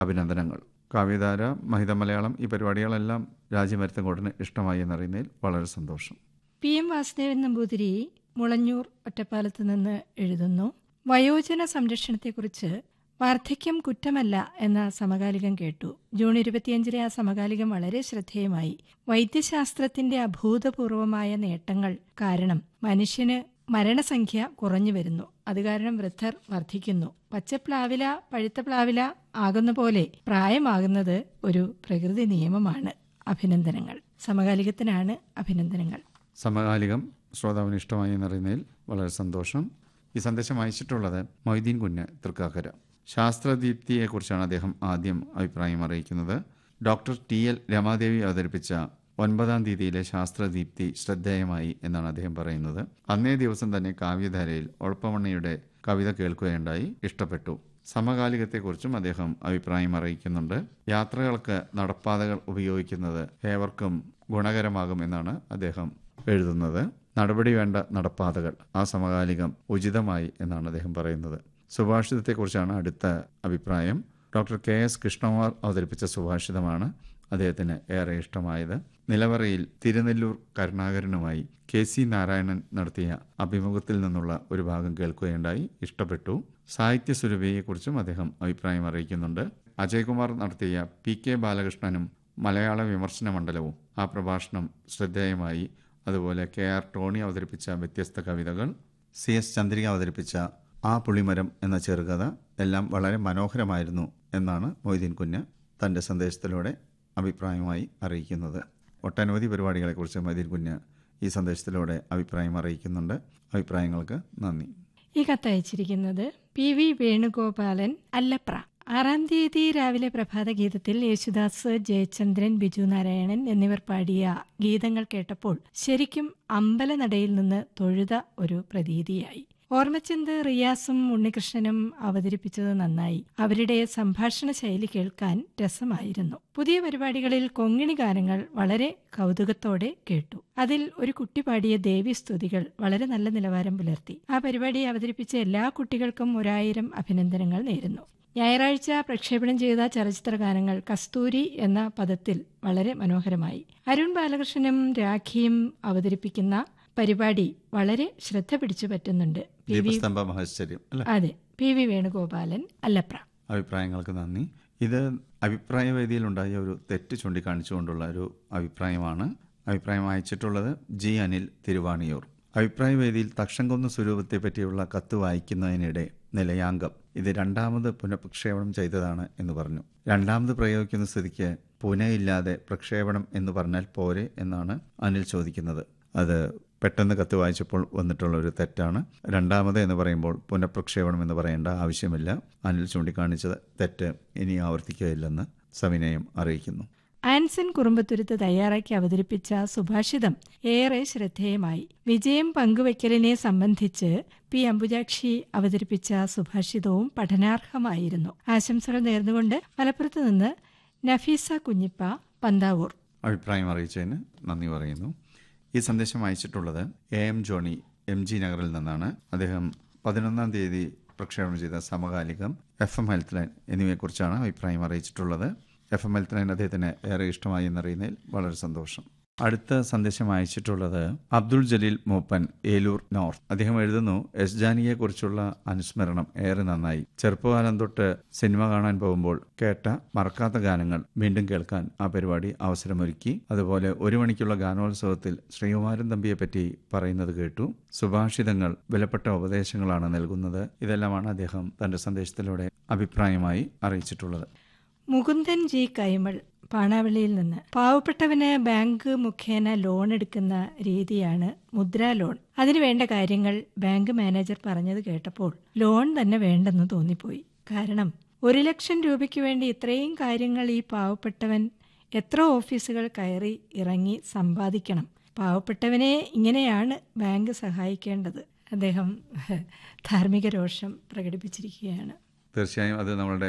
അഭിനന്ദനങ്ങൾ കാവ്യധാര മഹിത മലയാളം ഈ പരിപാടികളെല്ലാം രാജ്യമരുത്തങ്കോട്ടിന് ഇഷ്ടമായി എന്നറിയുന്നതിൽ വളരെ സന്തോഷം പി എം വാസുദേവൻ നമ്പൂതിരി മുളഞ്ഞൂർ ഒറ്റപ്പാലത്ത് നിന്ന് എഴുതുന്നു വയോജന സംരക്ഷണത്തെക്കുറിച്ച് വാർദ്ധക്യം കുറ്റമല്ല എന്ന സമകാലികം കേട്ടു ജൂൺ ഇരുപത്തിയഞ്ചിലെ ആ സമകാലികം വളരെ ശ്രദ്ധേയമായി വൈദ്യശാസ്ത്രത്തിന്റെ അഭൂതപൂർവമായ നേട്ടങ്ങൾ കാരണം മനുഷ്യന് മരണസംഖ്യ കുറഞ്ഞു വരുന്നു അത് കാരണം വൃദ്ധർ വർദ്ധിക്കുന്നു പച്ചപ്ലാവില പഴുത്ത പ്ലാവില ആകുന്ന പോലെ പ്രായമാകുന്നത് ഒരു പ്രകൃതി നിയമമാണ് അഭിനന്ദനങ്ങൾ സമകാലികത്തിനാണ് അഭിനന്ദനങ്ങൾ സമകാലികം ശ്രോതാവിന് ഇഷ്ടമായി എന്നറിയുന്നതിൽ വളരെ സന്തോഷം ഈ സന്ദേശം അയച്ചിട്ടുള്ളത് മൊയ്തീൻ കുഞ്ഞ് തൃക്കാക്കര ശാസ്ത്രദീപ്തിയെക്കുറിച്ചാണ് അദ്ദേഹം ആദ്യം അഭിപ്രായം അറിയിക്കുന്നത് ഡോക്ടർ ടി എൽ രമാദേവി അവതരിപ്പിച്ച ഒൻപതാം തീയതിയിലെ ശാസ്ത്രദീപ്തി ശ്രദ്ധേയമായി എന്നാണ് അദ്ദേഹം പറയുന്നത് അന്നേ ദിവസം തന്നെ കാവ്യധാരയിൽ ഒളപ്പമണ്ണയുടെ കവിത കേൾക്കുകയുണ്ടായി ഇഷ്ടപ്പെട്ടു സമകാലികത്തെക്കുറിച്ചും അദ്ദേഹം അഭിപ്രായം അറിയിക്കുന്നുണ്ട് യാത്രകൾക്ക് നടപ്പാതകൾ ഉപയോഗിക്കുന്നത് ഏവർക്കും ഗുണകരമാകും എന്നാണ് അദ്ദേഹം എഴുതുന്നത് നടപടി വേണ്ട നടപ്പാതകൾ ആ സമകാലികം ഉചിതമായി എന്നാണ് അദ്ദേഹം പറയുന്നത് സുഭാഷിതത്തെക്കുറിച്ചാണ് അടുത്ത അഭിപ്രായം ഡോക്ടർ കെ എസ് കൃഷ്ണകുമാർ അവതരിപ്പിച്ച സുഭാഷിതമാണ് അദ്ദേഹത്തിന് ഏറെ ഇഷ്ടമായത് നിലവറയിൽ തിരുനെല്ലൂർ കരുണാകരനുമായി കെ സി നാരായണൻ നടത്തിയ അഭിമുഖത്തിൽ നിന്നുള്ള ഒരു ഭാഗം കേൾക്കുകയുണ്ടായി ഇഷ്ടപ്പെട്ടു സാഹിത്യ സുരഭിയെക്കുറിച്ചും അദ്ദേഹം അഭിപ്രായം അറിയിക്കുന്നുണ്ട് അജയ്കുമാർ നടത്തിയ പി കെ ബാലകൃഷ്ണനും മലയാള വിമർശന മണ്ഡലവും ആ പ്രഭാഷണം ശ്രദ്ധേയമായി അതുപോലെ കെ ആർ ടോണി അവതരിപ്പിച്ച വ്യത്യസ്ത കവിതകൾ സി എസ് ചന്ദ്രിക അവതരിപ്പിച്ച ആ പുളിമരം എന്ന ചെറുകഥ എല്ലാം വളരെ മനോഹരമായിരുന്നു എന്നാണ് മൊയ്തീൻ കുഞ്ഞ് തൻ്റെ സന്ദേശത്തിലൂടെ അഭിപ്രായമായി അറിയിക്കുന്നത് ഒട്ടനവധി പരിപാടികളെക്കുറിച്ച് മൊയ്തീൻ കുഞ്ഞ് ഈ സന്ദേശത്തിലൂടെ അഭിപ്രായം അറിയിക്കുന്നുണ്ട് അഭിപ്രായങ്ങൾക്ക് നന്ദി ഈ കത്തയച്ചിരിക്കുന്നത് പി വി വേണുഗോപാലൻ അല്ലപ്ര ആറാം തീയതി രാവിലെ പ്രഭാത ഗീതത്തിൽ യേശുദാസ് ജയചന്ദ്രൻ ബിജു നാരായണൻ എന്നിവർ പാടിയ ഗീതങ്ങൾ കേട്ടപ്പോൾ ശരിക്കും അമ്പലനടയിൽ നിന്ന് തൊഴുത ഒരു പ്രതീതിയായി ഓർമ്മച്ചന്ത് റിയാസും ഉണ്ണികൃഷ്ണനും അവതരിപ്പിച്ചത് നന്നായി അവരുടെ സംഭാഷണ ശൈലി കേൾക്കാൻ രസമായിരുന്നു പുതിയ പരിപാടികളിൽ കൊങ്ങിണി ഗാനങ്ങൾ വളരെ കൗതുകത്തോടെ കേട്ടു അതിൽ ഒരു കുട്ടി പാടിയ ദേവി സ്തുതികൾ വളരെ നല്ല നിലവാരം പുലർത്തി ആ പരിപാടി അവതരിപ്പിച്ച എല്ലാ കുട്ടികൾക്കും ഒരായിരം അഭിനന്ദനങ്ങൾ നേരുന്നു ഞായറാഴ്ച പ്രക്ഷേപണം ചെയ്ത ചലച്ചിത്ര ഗാനങ്ങൾ കസ്തൂരി എന്ന പദത്തിൽ വളരെ മനോഹരമായി അരുൺ ബാലകൃഷ്ണനും രാഖിയും അവതരിപ്പിക്കുന്ന പരിപാടി വളരെ ശ്രദ്ധ പിടിച്ചു പറ്റുന്നുണ്ട് പി വി ദീപസ്തംഭ മഹശ്ചര്യം അല്ലെ അതെ പി വി വേണുഗോപാലൻ അല്ലപ്ര അഭിപ്രായങ്ങൾക്ക് നന്ദി ഇത് അഭിപ്രായ വേദിയിലുണ്ടായ ഒരു തെറ്റ് ചൂണ്ടിക്കാണിച്ചുകൊണ്ടുള്ള ഒരു അഭിപ്രായമാണ് അഭിപ്രായം അയച്ചിട്ടുള്ളത് ജി അനിൽ തിരുവാണിയൂർ അഭിപ്രായ വേദിയിൽ തക്ഷംകൊന്ന സ്വരൂപത്തെ പറ്റിയുള്ള കത്ത് വായിക്കുന്നതിനിടെ നിലയാംഗം ഇത് രണ്ടാമത് പുനഃപ്രക്ഷേപണം ചെയ്തതാണ് എന്ന് പറഞ്ഞു രണ്ടാമത് പ്രയോഗിക്കുന്ന സ്ഥിതിക്ക് പുനയില്ലാതെ പ്രക്ഷേപണം എന്ന് പറഞ്ഞാൽ പോരെ എന്നാണ് അനിൽ ചോദിക്കുന്നത് അത് പെട്ടെന്ന് കത്ത് വായിച്ചപ്പോൾ വന്നിട്ടുള്ള ഒരു തെറ്റാണ് രണ്ടാമത് എന്ന് പറയുമ്പോൾ പുനഃപ്രക്ഷേപണം എന്ന് പറയേണ്ട ആവശ്യമില്ല അനിൽ ചൂണ്ടിക്കാണിച്ചത് തെറ്റ് ഇനി ആവർത്തിക്കുകയില്ലെന്ന് സവിനയം അറിയിക്കുന്നു ആൻസൺ കുറുമ്പത്തുരുത്ത് തയ്യാറാക്കി അവതരിപ്പിച്ച സുഭാഷിതം ഏറെ ശ്രദ്ധേയമായി വിജയം പങ്കുവയ്ക്കലിനെ സംബന്ധിച്ച് പി അംബുജാക്ഷി അവതരിപ്പിച്ച സുഭാഷിതവും പഠനാർഹമായിരുന്നു ആശംസകൾ നേർന്നുകൊണ്ട് മലപ്പുറത്ത് നിന്ന് നഫീസ കുഞ്ഞിപ്പ പന്താവൂർ അഭിപ്രായം അറിയിച്ചതിന് നന്ദി പറയുന്നു ഈ സന്ദേശം അയച്ചിട്ടുള്ളത് A M Johnny M G നഗറിൽ നിന്നാണ് അദ്ദേഹം പതിനൊന്നാം തീയതി പ്രക്ഷേപണം ചെയ്ത സമകാലികം എഫ് എം ഹെൽത്ത് ലൈൻ എന്നിവയെക്കുറിച്ചാണ് അഭിപ്രായം അറിയിച്ചിട്ടുള്ളത് എഫ് എം ഹെൽത്ത് ലൈൻ അദ്ദേഹത്തിന് ഏറെ ഇഷ്ടമായി എന്നറിയുന്നതിൽ വളരെ സന്തോഷം അടുത്ത സന്ദേശം അയച്ചിട്ടുള്ളത് അബ്ദുൾ ജലീൽ മൂപ്പൻ ഏലൂർ നോർത്ത് അദ്ദേഹം എഴുതുന്നു എസ് ജാനിയെ കുറിച്ചുള്ള അനുസ്മരണം ഏറെ നന്നായി ചെറുപ്പകാലം തൊട്ട് സിനിമ കാണാൻ പോകുമ്പോൾ കേട്ട മറക്കാത്ത ഗാനങ്ങൾ വീണ്ടും കേൾക്കാൻ ആ പരിപാടി അവസരമൊരുക്കി അതുപോലെ ഒരു മണിക്കുള്ള ഗാനോത്സവത്തിൽ ശ്രീകുമാരൻ തമ്പിയെ പറ്റി പറയുന്നത് കേട്ടു സുഭാഷിതങ്ങൾ വിലപ്പെട്ട ഉപദേശങ്ങളാണ് നൽകുന്നത് ഇതെല്ലാമാണ് അദ്ദേഹം തന്റെ സന്ദേശത്തിലൂടെ അഭിപ്രായമായി അറിയിച്ചിട്ടുള്ളത് മുകുന്ദൻ ജി കൈമൾ പാണാവള്ളിയിൽ നിന്ന് പാവപ്പെട്ടവന് ബാങ്ക് മുഖേന ലോൺ എടുക്കുന്ന രീതിയാണ് മുദ്രാ ലോൺ അതിനു വേണ്ട കാര്യങ്ങൾ ബാങ്ക് മാനേജർ പറഞ്ഞത് കേട്ടപ്പോൾ ലോൺ തന്നെ വേണ്ടെന്ന് തോന്നിപ്പോയി കാരണം ഒരു ലക്ഷം രൂപയ്ക്ക് വേണ്ടി ഇത്രയും കാര്യങ്ങൾ ഈ പാവപ്പെട്ടവൻ എത്ര ഓഫീസുകൾ കയറി ഇറങ്ങി സമ്പാദിക്കണം പാവപ്പെട്ടവനെ ഇങ്ങനെയാണ് ബാങ്ക് സഹായിക്കേണ്ടത് അദ്ദേഹം ധാർമ്മിക രോഷം പ്രകടിപ്പിച്ചിരിക്കുകയാണ് തീർച്ചയായും അത് നമ്മളുടെ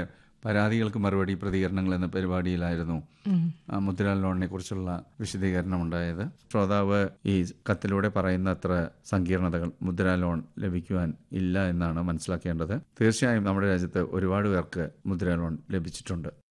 പരാതികൾക്ക് മറുപടി പ്രതികരണങ്ങൾ എന്ന പരിപാടിയിലായിരുന്നു ഉം. ആ, മുദ്രാ ലോണിനെ കുറിച്ചുള്ള വിശദീകരണം ഉണ്ടായത് ശ്രോതാവ് ഈ കത്തിലൂടെ പറയുന്ന അത്ര സങ്കീർണതകൾ മുദ്രാ ലോൺ ലഭിക്കുവാൻ ഇല്ല എന്നാണ് മനസ്സിലാക്കേണ്ടത് തീർച്ചയായും നമ്മുടെ രാജ്യത്ത് ഒരുപാട് പേർക്ക് മുദ്രാ ലോൺ ലഭിച്ചിട്ടുണ്ട്